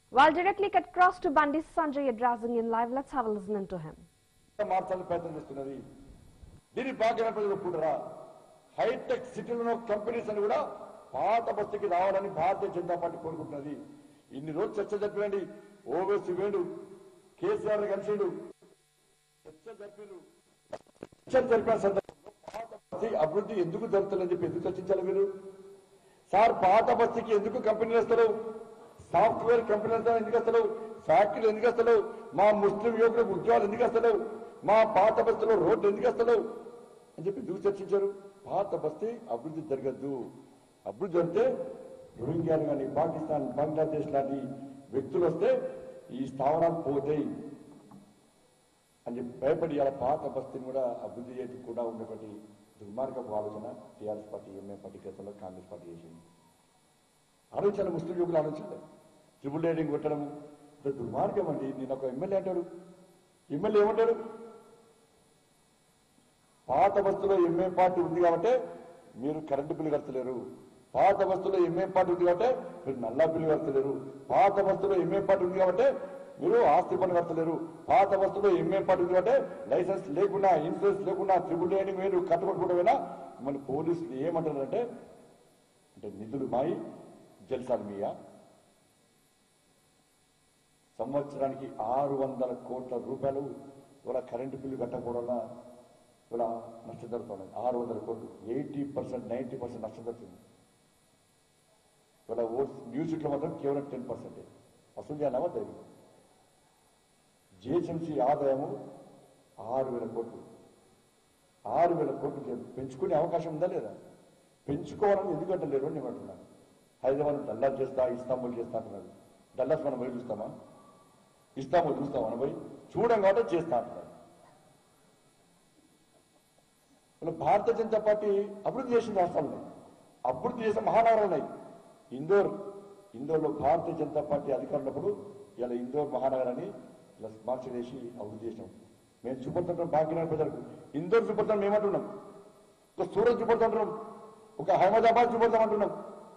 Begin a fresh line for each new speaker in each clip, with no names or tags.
While directly cut across to Bundy's Sanjay addressing in live, let's have a listen into him.
మార్చాలని ప్రయత్నం చేస్తున్నది దీని భాగ్యమైన ప్రజలు ఒప్పుకుంటారా హైటెక్ సిటీలో కంపెనీస్ అని కూడా పాత బస్తీకి రావాలని భారతీయ జనతా పార్టీ కోరుకుంటున్నది ఇన్ని రోజులు చర్చ జరిపినండి ఓవేసి వేడు కేసీఆర్ కలిసిండు చర్చ జరిపిండు చర్చ జరిపిన సందర్భంలో పాత బస్తీ అభివృద్ధి ఎందుకు జరుగుతుందని చెప్పి ఎందుకు చర్చించాలి మీరు సార్ పాత బస్తీకి ఎందుకు కంపెనీలు వస్తారు సాఫ్ట్వేర్ కంపెనీలు ఎందుకు వస్తారు ఫ్యాక్టరీలు ఎందుకు వస్తారు మా ముస్లిం యువకులకు ఉద్యోగాలు ఎందుకు వస్తారు మా పాత బస్తీలో రోడ్లు ఎందుకు వస్తారు అని చెప్పి ఎందుకు చర్చించారు పాత బస్తీ అభివృద్ధి జరగద్దు అభివృద్ధి జరిగితే రోహింగ్యాలు కానీ పాకిస్తాన్ బంగ్లాదేశ్ లాంటి వ్యక్తులు వస్తే ఈ స్థావరాలు పోతాయి అని చెప్పి భయపడి అలా పాత బస్తీని కూడా అభివృద్ధి చేయకుండా ఉన్నటువంటి దుర్మార్గపు ఆలోచన టీఆర్ఎస్ పార్టీ ఎంఏ పార్టీ గతంలో కాంగ్రెస్ పార్టీ చేసింది ఆలోచన ముస్లిం యువకులు ఆలోచించాలి ట్రిపుల్ రైడింగ్ కొట్టడం ఇంత దుర్మార్గం అండి నేను ఒక ఎమ్మెల్యే అంటాడు ఎమ్మెల్యే ఏమంటాడు పాత బస్సులో ఎంఏ పార్టీ ఉంది కాబట్టి మీరు కరెంటు బిల్లు కడతలేరు పాత బస్సులో ఎంఏ పార్టీ ఉంది కాబట్టి మీరు నల్లా బిల్లు కడతలేరు పాత బస్సులో ఎంఏ పార్టీ ఉంది కాబట్టి మీరు ఆస్తి పన్ను కడతలేరు పాత బస్సులో ఎంఏ పార్టీ ఉంది కాబట్టి లైసెన్స్ లేకుండా ఇన్సూరెన్స్ లేకుండా ట్రిపుల్ రైడింగ్ మీరు కట్టుకోకపోయినా మన పోలీసులు ఏమంటారంటే అంటే నిధులు మాయి జల్సాలు మీయా సంవత్సరానికి ఆరు వందల కోట్ల రూపాయలు ఇవాళ కరెంటు బిల్లు కట్టకపోవడం వల్ల ఇవాళ నష్టం జరుగుతుంది ఆరు వందల కోట్లు ఎయిటీ పర్సెంట్ నైంటీ పర్సెంట్ నష్టం జరుగుతుంది ఇవాళ ఓట్స్ న్యూస్ ఇట్లో మాత్రం కేవలం టెన్ పర్సెంటే వసూలు చేయాలా వద్దా ఇది? జిహెచ్ఎంసీ ఆదాయము ఆరు వేల కోట్లు ఆరు వేల కోట్లు చే- పెంచుకునే అవకాశం ఉందా లేదా పెంచుకోవాలని ఎందుకంటే లేరు అని నేను అంటున్నాను హైదరాబాద్ డల్లాస్ చేస్తా ఇస్తాంబుల్ చేస్తా అంటున్నాడు డల్లాస్ మనం పోయి చూస్తామా ఇస్తాంబుల్ చూస్తామా మనం పోయి చూడం కాబట్టి చేస్తా అంటున్నాడు ఇలా భారతీయ జనతా పార్టీ అభివృద్ధి చేసిన రాష్ట్రాలు ఉన్నాయి అభివృద్ధి చేసిన మహానగరాలు ఉన్నాయి ఇందోర్ ఇందోర్లో భారతీయ జనతా పార్టీ అధికారులప్పుడు ఇలా ఇందోర్ మహానగరాన్ని ఇలా స్మార్ట్ సిటీ చేసి అభివృద్ధి చేసినాం మేము చూపడుతుంటాం భాగ్యనగర్ ప్రజలకు ఇందోర్ చూపడతాం మేమంటున్నాం ఒక సూరత్ చూపడుతుంటున్నాం ఒక అహ్మదాబాద్ చూపడతామంటున్నాం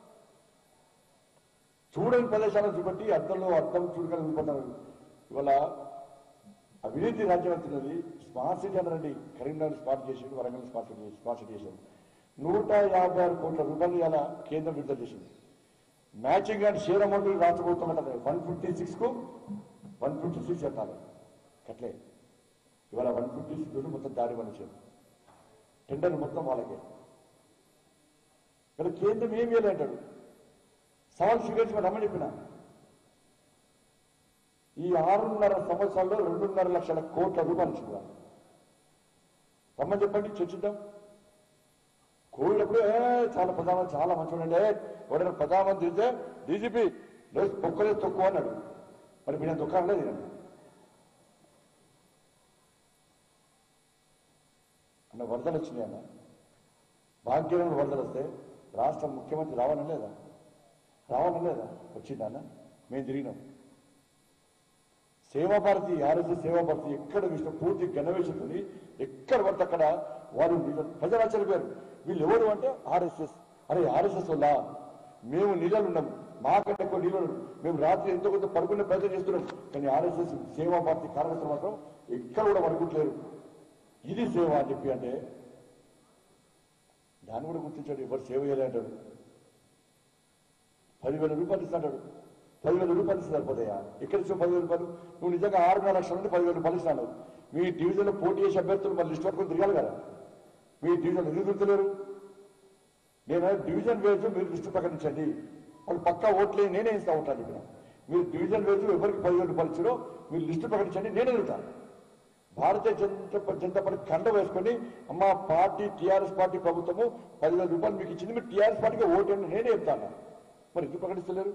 చూడని ప్రదేశాలను చూపెట్టి అర్థంలో అర్థం చూడగలని చూపడతారు ఇవాళ అవినీతి రాజ్యం అవుతున్నది స్మార్ట్ సిటీ అన్నారండి కరీంనగర్ స్మార్ట్ చేసిండు వరంగల్ స్మార్ట్ సిటీ చేసి- స్మార్ట్ సిటీ చేసిండు నూట యాభై ఆరు కోట్ల రూపాయలు ఇలా కేంద్రం విడుదల చేసింది మ్యాచింగ్ అండ్ షేర్ అమౌంట్ రాష్ట్ర ప్రభుత్వం అంటే వన్ ఫిఫ్టీ సిక్స్ కు వన్ ఫిఫ్టీ సిక్స్ చెప్పాలి కట్లే ఇవాళ వన్ ఫిఫ్టీ సిక్స్ మొత్తం దారి మనిషారు టెండర్ మొత్తం వాళ్ళకే ఇక్కడ కేంద్రం ఏం వేయాలి అంటాడు సవాల్ స్వీకరించి రమ్మని చెప్పిన ఈ ఆరున్నర సంవత్సరాల్లో రెండున్నర లక్షల కోట్ల రూపాయలు ఇచ్చింది వాళ్ళు. రమ్మని చెప్పండి చర్చిద్దాం కోవిడ్ అప్పుడు ఏ చాలా ప్రధానమంత్రి చాలా మంచివాడండి ఏ, ఎవడైనా ప్రధానమంత్రి అయితే డీజీపీ రోజు తొక్కలేదు తక్కువ అన్నాడు మరి మీరు దుఃఖం లేదు ఈయన. అన్న వరదలు వచ్చినాయి అన్న భాగ్యమైన వరదలు వస్తే రాష్ట్ర ముఖ్యమంత్రి రావాలని లేదా రావాలని లేదా వచ్చిందా అన్న మేము తిరిగినాం సేవాభారతి ఆర్ఎస్ఎస్ సేవాభారతి ఎక్కడ చూసినా పూర్తి గణవేశంతో ఎక్కడ పడితే అక్కడ వారు నిజ- ప్రజలు ఆశ్చర్యపోయారు వీళ్ళు ఎవరు అంటే ఆర్ఎస్ఎస్ అరే ఆర్ఎస్ఎస్ వల్ల మేము నీళ్ళు ఉన్నాం మాకంటే ఎక్కువ నీళ్ళు ఉన్నాం. మేము రాత్రి ఎంతో కొంత పడుకునే ప్రయత్నం చేస్తున్నాం కానీ ఆర్ఎస్ఎస్ సేవాభారతి కార్యకర్తలు మాత్రం ఎక్కడ కూడా పడుకుంటలేరు ఇది సేవ అని చెప్పి అంటే దాన్ని కూడా గుర్తించాడు ఎవరు సేవ చేయాలి అంటాడు పదివేల రూపాయలు ఇస్తాడు పదివేల రూపాయలు ఇస్తే సరిపోతాయా ఎక్కడ ఇచ్చిన పదివేల రూపాయలు నువ్వు నిజంగా ఆరున్నర లక్షల నుండి పదివేల రూపాయలు ఇస్తాను మీ డివిజన్లో పోటీ చేసే అభ్యర్థులు మరి లిస్ట్ పట్టుకొని తిరగాలి కదా మీ డివిజన్ ఎందుకు తిరుగుతలేరు నేను డివిజన్ వేసు మీరు లిస్టు ప్రకటించండి వాళ్ళు పక్కా ఓట్లే నేనే ఇస్తా ఉంటాను చెప్పిన మీరు డివిజన్ వేసు ఎవరికి పదివేల రూపాయలు ఇచ్చారో మీరు లిస్టు ప్రకటించండి నేనే వెళ్తాను భారతీయ జనతా జనతా పార్టీ కండ వేసుకొని అమ్మ పార్టీ టీఆర్ఎస్ పార్టీ ప్రభుత్వము పదివేల రూపాయలు మీకు ఇచ్చింది మీరు టీఆర్ఎస్ పార్టీకి ఓటేయండి నేనే చెప్తాను మరి ఎందుకు ప్రకటిస్తలేరు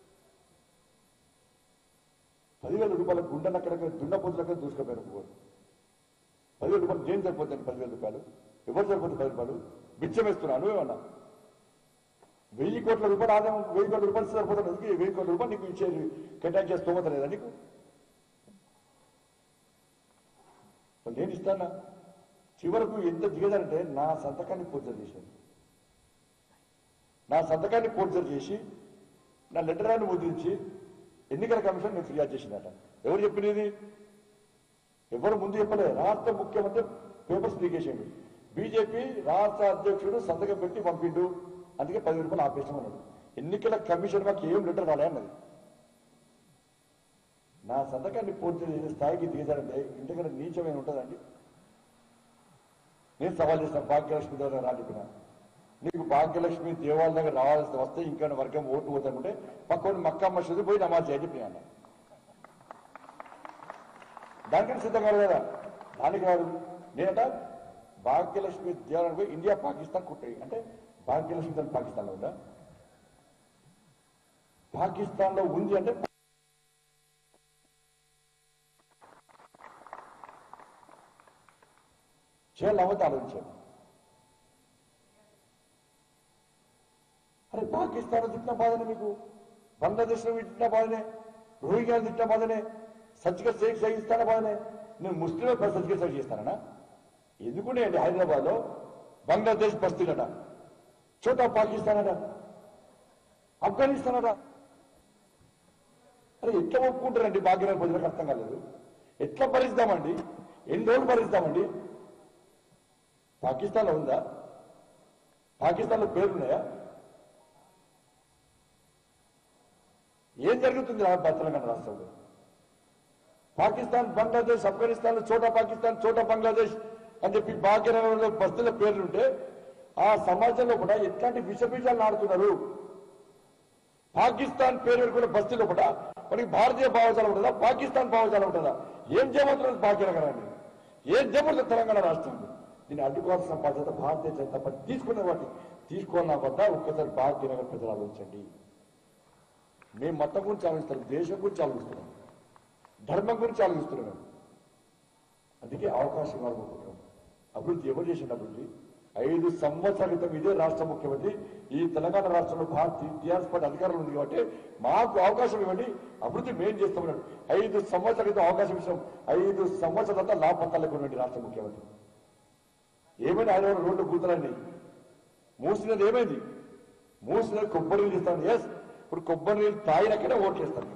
పదివేల రూపాయల గుండెను అక్కడక్కడ దున్నపోతులక్కడ దూసుకుపోయారు ఒక్కొక్కరు. పదివేల రూపాయలు దేని సరిపోతుంది పదివేల రూపాయలు ఎవరు సరిపోతుంది పది రూపాయలు బిచ్చం వేస్తున్నాను ఏమన్నా వెయ్యి కోట్ల రూపాయలు ఆదాయం వెయ్యి కోట్ల రూపాయలు సరిపోతుంది ఎందుకు ఈ వెయ్యి కోట్ల రూపాయలు నీకు ఇచ్చే కేటాయించే స్తోమత లేదా నీకు మరి నేను ఇస్తానా చివరకు ఎంత దిగదంటే నా సంతకాన్ని పూర్తి చేశాను నా సంతకాన్ని పూర్తి చేసి నా లెటరాన్ని ముద్రించి ఎన్నికల కమిషన్ నేను ఫిర్యాదు చేసిందట ఎవరు చెప్పినది ఎవరు ముందు చెప్పలే రాష్ట్ర ముఖ్యమంత్రి పేపర్స్ లీక్ చేసిండు బీజేపీ రాష్ట్ర అధ్యక్షుడు సంతకం పెట్టి పంపిండు అందుకే పది రూపాయలు ఆపేసామన్నాడు ఎన్నికల కమిషన్ మాకు ఏం లెటర్ రాలే అన్నది నా సంతకాన్ని పూర్తి చేసే స్థాయికి దిగజారంటే ఇంతకన్నా నీచమైన ఉంటుందండి నేను సవాల్ చేస్తాను భాగ్యలక్ష్మి దగ్గర రాజుకున్నా నీకు భాగ్యలక్ష్మి దేవాలయం దగ్గర రావాల్సి వస్తే ఇంకా వర్గం ఓటు పోతానుకుంటే పక్కన మక్కా మసీదు పోయి నమాజ్ చేయండి చెప్పి అన్న దానికంటే సిద్ధం కాదు కదా దానికి రాదు నేనట భాగ్యలక్ష్మి దేవాలయం పోయి ఇండియా పాకిస్తాన్ కుట్టాయి అంటే భాగ్యలక్ష్మి తన పాకిస్తాన్లో ఉందా పాకిస్తాన్లో ఉంది అంటే చేయాలి అవ్వద్దు ఆలోచించాను అరే పాకిస్తాన్ తిట్టిన బాధనే మీకు బంగ్లాదేశ్ లో తిట్టిన బాధనే రోహింగ్యాలు తిట్టిన బాధనే సర్జికల్ స్ట్రైక్ సహిస్తాన బాధనే నేను ముస్లింల పై సర్జికల్ స్ట్రైక్ చేస్తానా ఎందుకునే అండి హైదరాబాద్ లో బంగ్లాదేశ్ బస్తీలట చోటా పాకిస్తాన్ అట ఆఫ్ఘనిస్తాన్ అట అరే ఎట్లా ఒప్పుకుంటారండి భాగ్యరాజు ప్రజలకు అర్థం కాలేదు ఎట్లా భరిస్తామండి ఎన్ని రోజులు భరిస్తామండి పాకిస్తాన్లో ఉందా పాకిస్తాన్లో పేరున్నాయా ఏం జరుగుతుంది రా- తెలంగాణ రాష్ట్రంలో పాకిస్తాన్ బంగ్లాదేశ్ ఆఫ్ఘనిస్తాన్ చోటా పాకిస్తాన్ చోటా బంగ్లాదేశ్ అని చెప్పి భాగ్యనగరంలో బస్తుల పేర్లుంటే ఆ సమాజంలో కూడా ఎట్లాంటి విషబీజాలు ఆడుతున్నారు పాకిస్తాన్ పేరు పెట్టుకున్న బస్తీలో కూడా మనకి భారతీయ భావజాలం ఉంటుందా పాకిస్తాన్ భావజాలం ఉంటుందా ఏం చేయబోతున్నారు భాగ్యనగరాన్ని ఏం చేయబోతుంది తెలంగాణ రాష్ట్రంలో దీన్ని అడ్డుకోవాల్సిన బాధ్యత భారతీయ జనతా పార్టీ తీసుకునే వాటి తీసుకోవాలన్న వద్ద ఒక్కసారి భాగ్యనగర్ ప్రజలు ఆలోచించండి మేము మతం గురించి ఆలోచిస్తాం దేశం గురించి ఆలోచిస్తున్నాం ధర్మం గురించి ఆలోచిస్తున్నాం అందుకే అవకాశం ఇవ్వాలనుకుంటున్నాం అభివృద్ధి ఎవరు చేసిన అభివృద్ధి ఐదు సంవత్సరాల క్రితం ఇదే రాష్ట్ర ముఖ్యమంత్రి ఈ తెలంగాణ రాష్ట్రంలో భారతీయ టీఆర్ఎస్ పార్టీ అధికారంలో ఉంది కాబట్టి మాకు అవకాశం ఇవ్వండి అభివృద్ధి మేం చేస్తామన్నాడు ఐదు సంవత్సరాల క్రితం అవకాశం ఇచ్చాం ఐదు సంవత్సరాల తర్వాత లాభపత్తాలకు ఉన్నటువంటి రాష్ట్ర ముఖ్యమంత్రి ఏమైనా ఆయన రోడ్డు కూతురండి మూసినది ఏమైంది మూసినది కొబ్బరి నీళ్ళు ఇస్తాను ఎస్ ఇప్పుడు కొబ్బరి నీళ్ళు తాగినక్కడే ఓట్లు ఇస్తాను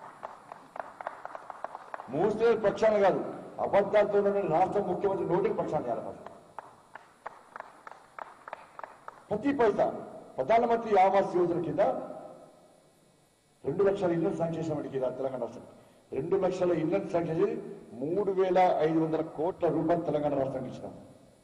మూసినది పక్షాన కాదు అబద్ధాలతో ఉన్న రాష్ట్ర ముఖ్యమంత్రి నోటికి పక్షాన్ని చేయాలి ఫస్ట్. ప్రతి పైసా ప్రధానమంత్రి ఆవాస్ యోజన కింద రెండు లక్షల ఇళ్లను శాంక్షన్ చేసినప్పటికీ తెలంగాణ రాష్ట్రం రెండు లక్షల ఇళ్లను శాంక్షన్ చేసి మూడు వేల ఐదు వందల కోట్ల రూపాయలు తెలంగాణ రాష్ట్రానికి ఇచ్చినాం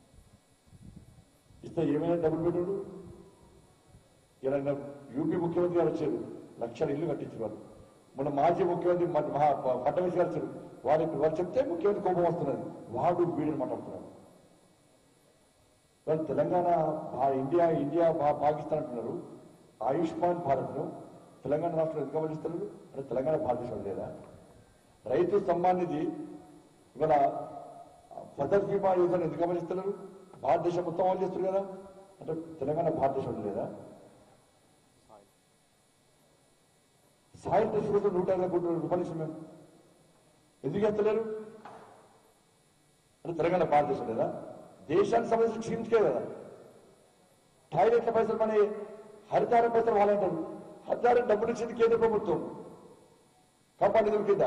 ఇస్తే ఏమైనా డబ్బులు పెట్టాడు ఇలా నిన్న యూపీ ముఖ్యమంత్రి గారు వచ్చారు లక్షల ఇల్లు కట్టించారు వాళ్ళు మన మాజీ ముఖ్యమంత్రి మ- మహా ప- ఫడ్నవీస్ గారు వచ్చారు వారికి వారు చెప్తే ముఖ్యమంత్రి కోపం వస్తున్నది వాడు వీడని మాట్లాడుతున్నారు వాళ్ళు తెలంగాణ భా- ఇండియా ఇండియా భా- పాకిస్తాన్ అంటున్నారు ఆయుష్మాన్ భారత్ ను తెలంగాణ రాష్ట్రంలో ఎందుకు అమలుస్తున్నారు అంటే తెలంగాణ భారతదేశం లేదా రైతు సమ్మాన్ నిధి ఇవాళ ఫసల్ బీమా యోజన ఎందుకు అమలుస్తున్నారు భారతదేశం మొత్తం అమలు చేస్తున్నారు కదా అంటే తెలంగాణ భారతదేశం లేదా సాయిల్ టెస్ట్ కోసం నూట యాభై కోట్ల రూపాయలు ఇచ్చాం మేము ఎందుకు ఎత్తలేరు అంటే తెలంగాణ భారతదేశం లేదా దేశానికి సంబంధించిన క్షీణించే కదా టాయిలెట్ల పైసలు మన హరితారం పైసలు వాళ్ళంటారు హరితారం డబ్బులు ఇచ్చింది కేంద్ర ప్రభుత్వం కాపాడు నిధుల కింద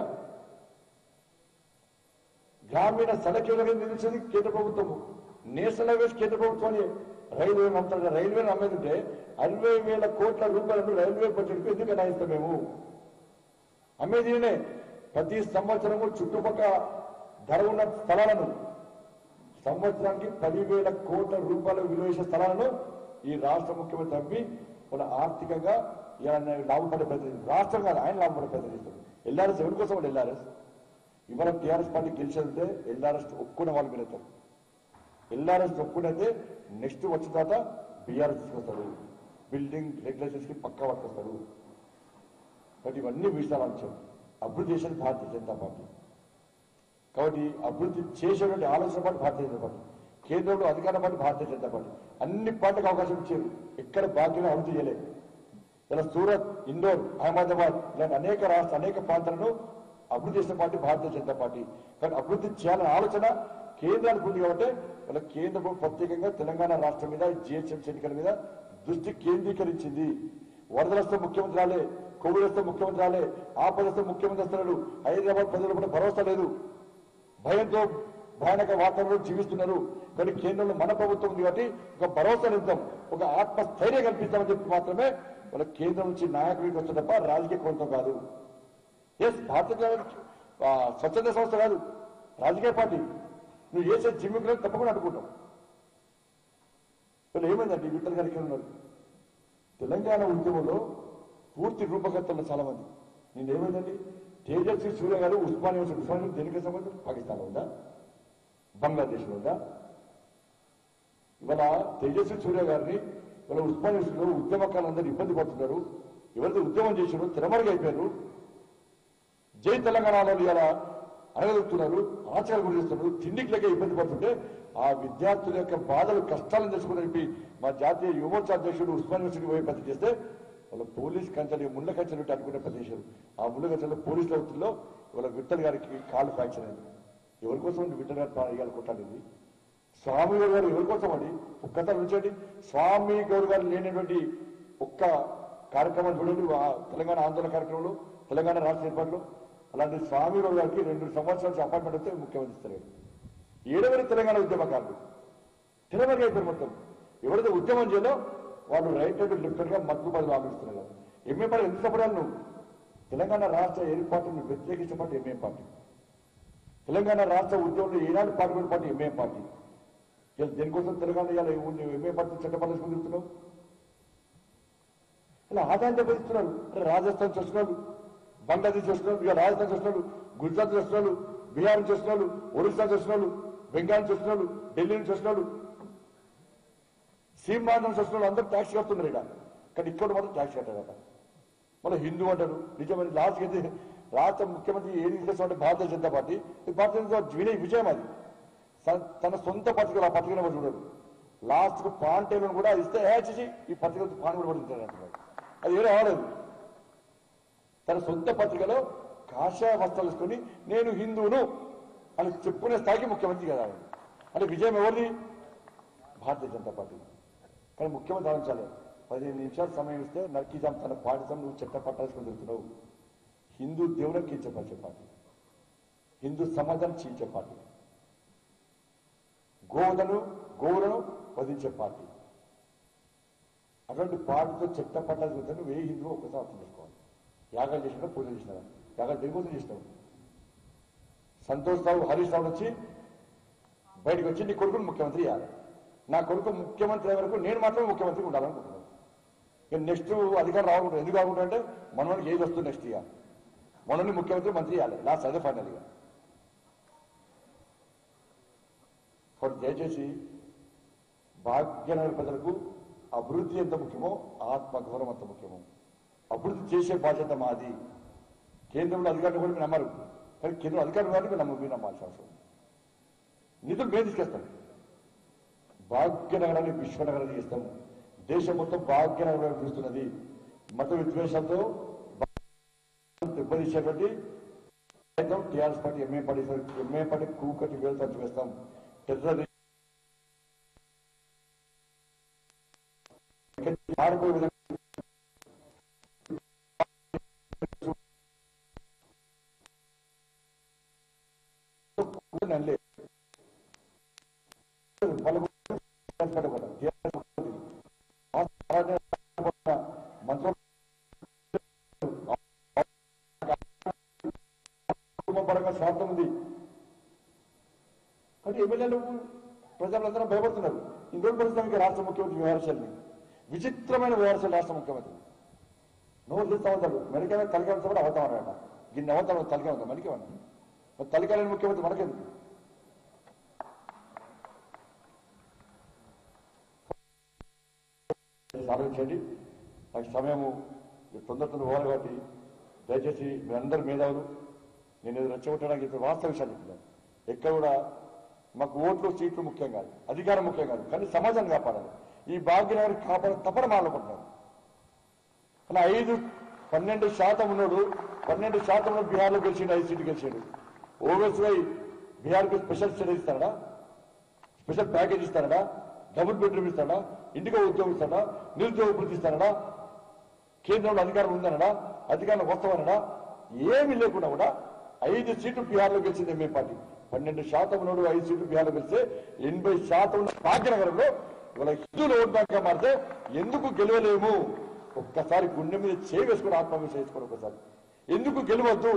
గ్రామీణ సడక్ యోజన నిలిచింది కేంద్ర ప్రభుత్వం నేషనల్ హైవేస్ కేంద్ర ప్రభుత్వాన్ని రైల్వే అమ్ముతారు కదా, రైల్వేని అమ్మేదంటే అరవై వేల కోట్ల రూపాయలను రైల్వే బడ్జెట్ కు ఎందుకు కేటాయిస్తాం మేము అమ్మేది ఈయనే. ప్రతి సంవత్సరము చుట్టుపక్కల ధర ఉన్న స్థలాలను సంవత్సరానికి పదివేల కోట్ల రూపాయల విలువ చేసే స్థలాలను ఈ రాష్ట్ర ముఖ్యమంత్రి అమ్మి వాళ్ళ ఆర్థికంగా ఇలా లాభపడే ప్రయత్నం రాష్ట్రం కాదు ఆయన లాభపడే ప్రయత్నం చేస్తారు ఎల్ఆర్ఎస్ ఎవరి కోసం వాళ్ళు ఎల్ఆర్ఎస్ ఇవాళ టీఆర్ఎస్ పార్టీ గెలిచేస్తే ఎల్ఆర్ఎస్ ఒప్పుకునే వాళ్ళు మీరు అవుతారు ఎల్ఆర్ఎస్ ఒప్పుకునైతే నెక్స్ట్ వచ్చిన తర్వాత బీఆర్ఎస్ తీసుకొస్తారు బిల్డింగ్ రెగ్యులేషన్స్ కి పక్కా పట్టుకొస్తారు కాబట్టి ఇవన్నీ విషయాలు అంశం అభివృద్ధి చేసేది భారతీయ జనతా పార్టీ కాబట్టి అభివృద్ధి చేసేటువంటి ఆలోచన పార్టీ భారతీయ జనతా పార్టీ కేంద్రంలో అధికార పార్టీ భారతీయ జనతా పార్టీ అన్ని పార్టీలకు అవకాశం ఇచ్చారు ఎక్కడ బాధ్యత అభివృద్ధి చేయలేదు ఇలా సూరత్ ఇండోర్ అహ్మదాబాద్ ఇలాంటి అనేక రాష్ట్ర అనేక ప్రాంతాలను అభివృద్ధి చేసిన పార్టీ భారతీయ జనతా పార్టీ కానీ అభివృద్ధి చేయాలనే ఆలోచన కేంద్రానికి ఉంది కాబట్టి వాళ్ళ కేంద్ర ప్రభుత్వం ప్రత్యేకంగా తెలంగాణ రాష్ట్రం మీద జిహెచ్ఎంసీ ఎన్నికల మీద దృష్టి కేంద్రీకరించింది వరదలతో ముఖ్యమంత్రి రాలే కోవిడ్ వస్తే ముఖ్యమంత్రి రాలే ఆపద వస్తే ముఖ్యమంత్రి వస్తున్నాడు హైదరాబాద్ ప్రజలు కూడా భరోసా లేదు భయంతో భయానక వాతావరణంలో జీవిస్తున్నారు కానీ కేంద్రంలో మన ప్రభుత్వం ఉంది కాబట్టి ఒక భరోసా నిద్దాం ఒక ఆత్మస్థైర్యం కల్పిస్తామని చెప్పి మాత్రమే వాళ్ళ కేంద్రం నుంచి నాయకుడికి వస్తే తప్ప రాజకీయ కోణంతో కాదు ఎస్ భారతీయ జనతా ఆ, స్వచ్ఛంద సంస్థ కాదు రాజకీయ పార్టీ నువ్వు చేసే జిమ్మికులను తప్పకుండా అడ్డుకుంటాం ఇప్పుడు ఏమైందండి విఠల్ గారు ఇక్కడ ఉన్నారు తెలంగాణ ఉద్యమంలో పూర్తి రూపకర్తలు చాలా మంది నేను ఏమైందండి తేజస్వి సూర్య గారు ఉస్మాన్ యూనివర్సిటీ ఉస్మాన్ యూనివర్సిటీ దేనికి సంబంధం పాకిస్తాన్లో ఉందా బంగ్లాదేశ్లో ఉందా ఇవాళ తేజస్వి సూర్య గారిని ఇవాళ ఉస్మాన్ యూనివర్సిటీలో ఉద్యమకాలందరూ ఇబ్బంది పడుతున్నారు ఎవరైతే ఉద్యమం చేశారో తిరమరుగా అయిపోయారు జై తెలంగాణలో ఇలా అనగలుగుతున్నారు ఆచరణ గురిస్తున్నారు తిండికి లేక ఇబ్బంది పడుతుంటే ఆ విద్యార్థుల యొక్క బాధలు కష్టాలను తెలుసుకుని చెప్పి మా జాతీయ యువమోర్చా అధ్యక్షుడు ఉస్మాన్ యూనివర్సిటీ పోయి పని చేస్తే వాళ్ళ పోలీస్ కంచెలు ముళ్ళ కంచెలు పెట్టి అనుకునే పని చేశారు ఆ ముళ్ళ కంచెలు పోలీసుల వృత్తిలో వాళ్ళ విఠల్ గారికి కాళ్ళు ఫ్రాక్చర్ అయింది ఎవరి కోసం అండి విఠల్ గారు ఇవాళ కొట్టాడింది స్వామి గౌడ్ గారు ఎవరి కోసం అండి ఒక్కసారి ఉంచండి స్వామి గౌడ్ గారు లేనటువంటి ఒక్క కార్యక్రమం చూడండి ఆ తెలంగాణ ఆందోళన కార్యక్రమంలో తెలంగాణ రాష్ట్ర ఏర్పాటులో అలాంటి స్వామి గౌడ్ గారికి రెండు సంవత్సరాల నుంచి అపాయింట్మెంట్ వస్తే ముఖ్యమంత్రి ఇస్తారు ఏడవరి తెలంగాణ ఉద్యమకారులు తెలంగాణ అయిపోయారు మొత్తం ఎవరైతే ఉద్యమం చేయాలో వాళ్ళు రైట్ హ్యాండ్ లెఫ్ట్ హ్యాండ్ గా మత్తు బదులు ఆలోచిస్తున్నారు ఎంఏ పార్టీ ఎంత చెప్పడాలి నువ్వు తెలంగాణ రాష్ట్ర ఏర్పాటును వ్యతిరేకించిన పార్టీ ఎంఏ పార్టీ తెలంగాణ రాష్ట్ర ఉద్యమంలో ఏనాడు పాల్గొన్న పార్టీ ఎంఏ పార్టీ ఇలా దేనికోసం తెలంగాణ ఇలా ఎంఏ పార్టీ చట్టపాలన తిరుగుతున్నావు ఇలా ఆదాయం దెబ్బతిస్తున్నారు అంటే రాజస్థాన్ చేస్తున్నారు బంగ్లాదేశ్ చేస్తున్నారు ఇక రాజస్థాన్ చేస్తున్నారు గుజరాత్ చేస్తున్నారు బీహార్ చేస్తున్నారు ఒరిస్సా చేస్తున్నారు బెంగాల్ చేస్తున్నారు ఢిల్లీ నుంచి చేస్తున్నారు సీమాంధ్రం చేస్తున్నారు అందరూ ట్యాక్స్ కడుతున్నారు ఇక్కడ కానీ ఇక్కడ మాత్రం ట్యాక్స్ కట్టారట మన హిందూ అంటారు నిజమైన లాస్ట్ అయితే రాష్ట్ర ముఖ్యమంత్రి ఏది చేస్తామంటే భారతీయ జనతా పార్టీ ఈ భారతీయ జనతా పార్టీ వినయ్ విజయం అది తన- తన సొంత పత్రికలు ఆ పత్రికలు ఎవరు చూడరు లాస్ట్ కు పాంటేలను కూడా ఇస్తే ఏ చేసి ఈ పత్రిక పాన్ కూడా పడుతుంది అంటున్నాడు అది ఏదో అవ్వలేదు తన సొంత పత్రికలో కాషాయ వస్త్రాలు వేసుకొని నేను హిందువును అని చెప్పుకునే స్థాయికి ముఖ్యమంత్రి కదా ఆయన. అంటే విజయం ఎవరిది భారతీయ జనతా పార్టీ కానీ ముఖ్యమంత్రి ఆలోచించాలి పదిహేను నిమిషాలు సమయం ఇస్తే నరికిజాం తన పాఠశాల నువ్వు చెట్ట పట్టాల్సుకుని తిరుగుతున్నావు హిందూ దేవుడిని కించపరిచే పార్టీ హిందూ సమాజాన్ని చీల్చే పార్టీ గోవులను గోవులను వధించే పార్టీ అటువంటి పార్టీతో చెట్ట పట్టాల్సి వస్తే నువ్వు ఏ హిందువు ఒక్కసారి అర్థం చేసుకోవాలి యాగాలు చేసినా పూజలు చేసినా యాగాలు దేనికోసం చేసినావు సంతోష్ రావు హరీష్ రావు వచ్చి బయటకు వచ్చి నీ కొడుకుని ముఖ్యమంత్రి చేయాలి నా కొడుకు ముఖ్యమంత్రి అయ్యే వరకు నేను మాత్రమే ముఖ్యమంత్రి ఉండాలనుకుంటున్నాను ఇక నెక్స్ట్ అధికారం రావాలనుకుంటున్నాను ఎందుకు కావాలంటే అంటే మనవాడికి ఏది వస్తుంది నెక్స్ట్ ఇయర్ మనల్ని ముఖ్యమంత్రి మంత్రి చేయాలి లాస్ట్ అదే ఫైనల్ ఇక కాబట్టి దయచేసి భాగ్యనగర ప్రజలకు అభివృద్ధి ఎంత ముఖ్యమో ఆత్మగౌరవం అంత ముఖ్యమో అభివృద్ధి చేసే బాధ్యత మాది కేంద్రంలో అధికారులు కూడా మీరు నమ్మరు కానీ కేంద్రం అధికారులు కానీ మీరు నమ్మ మీరు నమ్మాల్సిన అవసరం ఉంది. నిధులు మేము తీసుకెళ్తాం భాగ్యనగరాన్ని విశ్వనగరాన్ని చేస్తాము దేశం మొత్తం భాగ్యనగరం పిలుస్తున్నది మత విద్వేషాలతో దెబ్బతీసేటువంటి టీఆర్ఎస్ పార్టీ ఎంఏ పార్టీ ఎంఏ పార్టీ కూకటి వేలుతో వేస్తాం టెర్రర్ మారిపోయే విధంగా నల్లే వాళ్ళకు కష్టపడకూడదు. TRS party. ఆ మంత్రులు కుటుంబ పరంగా స్వార్థం ఉంది కానీ ఎమ్మెల్యేలు ప్రజలందరూ భయపడుతున్నారు ఇందులో పరిస్థితి రాష్ట్ర ముఖ్యమంత్రి వ్యవహారశాలని విచిత్రమైన వ్యవహారశాలు రాష్ట్ర ముఖ్యమంత్రి నోరు చేస్తా ఉంటాడు మెడికల్ తలకాయ కూడా అవుతా ఉన్నాడట గిన్నె అవుతాడు తలకాయ ఉంటాం మెడికేమన్నా మరి తలకాయలేని ముఖ్యమంత్రి మనకెందుకు ఆలోచించండి నాకు సమయము తొందర తొందర పోవాలి కాబట్టి దయచేసి మీరందరూ మేధావులు నేను ఏదో రెచ్చగొట్టడానికి ఇప్పుడు వాస్తవ విషయాలు చెప్తున్నాను ఎక్కడ కూడా మాకు ఓట్లు సీట్లు ముఖ్యం కాదు అధికారం ముఖ్యం కాదు కానీ సమాజాన్ని కాపాడాలి ఈ భాగ్యనగర్ కాపాడ తప్పని మాలనుకుంటున్నాను కానీ ఐదు పన్నెండు శాతం ఉన్నాడు పన్నెండు శాతం ఉన్న బీహార్లో గెలిచిండు ఐదు సీట్లు గెలిచాడు ఓవైసీ బీహార్కి స్పెషల్ స్టడీ ఇస్తాడా స్పెషల్ ప్యాకేజ్ ఇస్తాడా డబుల్ బెడ్రూమ్ ఇస్తాడా ఇంటికి ఉద్యోగం ఇస్తాడా నిరుద్యోగ వృత్తి ఇస్తాడా కేంద్రంలో అధికారం ఉందనడా అధికారంలోకి వస్తామనడా ఏమీ లేకుండా కూడా ఐదు సీట్లు బీహార్లో గెలిచింది ఎంఏ పార్టీ పన్నెండు శాతం ఉన్నోడు ఐదు సీట్లు బీహార్లో గెలిస్తే ఎనభై శాతం ఉన్న భాగ్యనగరంలో ఇవాళ హిందువులు ఓటు బ్యాంక్ గా మారితే ఎందుకు గెలవలేము ఒక్కసారి గుండె మీద చేయి వేసుకుని ఆత్మవిశ్వాసం చేసుకోండి ఒకసారి ఎందుకు గెలవద్దు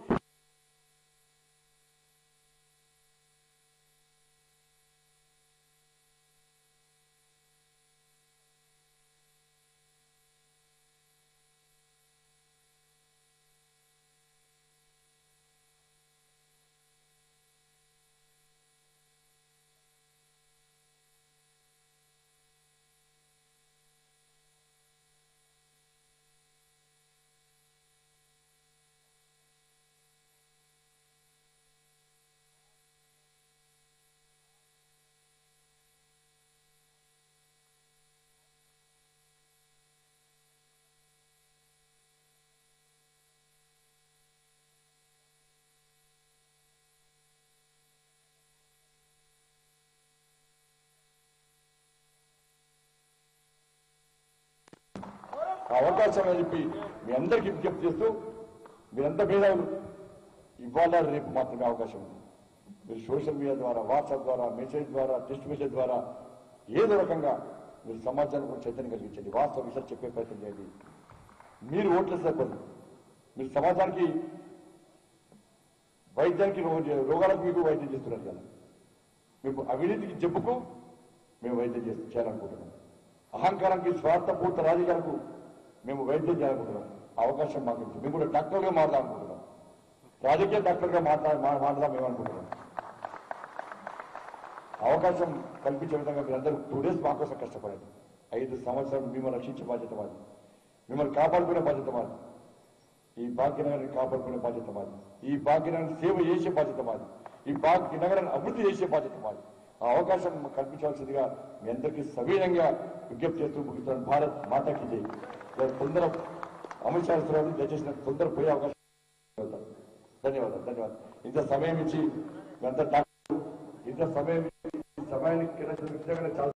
ఆ అవకాశం అని చెప్పి మీ అందరికీ విజ్ఞప్తి చేస్తూ మీరంతా మేధావులు ఇవాళ రేపు మాత్రమే అవకాశం ఉంది మీరు సోషల్ మీడియా ద్వారా వాట్సాప్ ద్వారా మెసేజ్ ద్వారా టెక్స్ట్ మెసేజ్ ద్వారా ఏదో రకంగా మీరు సమాజానికి కూడా చైతన్యం కలిగించండి వాస్తవ విషయాలు చెప్పే ప్రయత్నం చేయండి మీరు ఓట్లు సరిపదు మీరు సమాజానికి వైద్యానికి రోగ- రోగాలకు మీకు వైద్యం చేస్తున్నారు కదా మీకు అవినీతికి జబ్బుకు మేము వైద్యం చేస్తూ చేయాలనుకుంటున్నాం అహంకారానికి స్వార్థపూర్త రాజకీయాలకు మేము వైద్యం చేయాలనుకుంటున్నాం అవకాశం మాకు ఇచ్చింది. మేము కూడా డాక్టర్గా మారదాం అనుకుంటున్నాం రాజకీయ డాక్టర్గా మాట్లా మా- మారదాం మేము అనుకుంటున్నాం అవకాశం కల్పించే విధంగా మీరందరూ టూ డేస్ మా కోసం కష్టపడండి ఐదు సంవత్సరాలు మిమ్మల్ని రక్షించే బాధ్యత మాది మిమ్మల్ని కాపాడుకునే బాధ్యత మాది ఈ భాగ్యనగరాన్ని కాపాడుకునే బాధ్యత మాది ఈ భాగ్యనగరాన్ని సేవ చేసే బాధ్యత మాది ఈ భాగ్యనగరాన్ని అభివృద్ధి చేసే బాధ్యత మాది ఆ అవకాశం మాకు కల్పించవలసిందిగా మీ అందరికీ సవీనంగా విజ్ఞప్తి చేస్తూ ముగిస్తున్నాను భారత్ మాతాకి జై ఇలా తొందర అమిత్ షా ఇస్తున్నారు దయచేసి నాకు తొందర పోయే అవకాశం ధన్యవాదాలు ధన్యవాదాలు ధన్యవాదాలు ఇంత సమయం ఇచ్చి మీ అంతా డాక్టర్ ఇంత సమయం ఇచ్చి ఈ సమయానికి కేటాయించిన నిజంగానే చాలా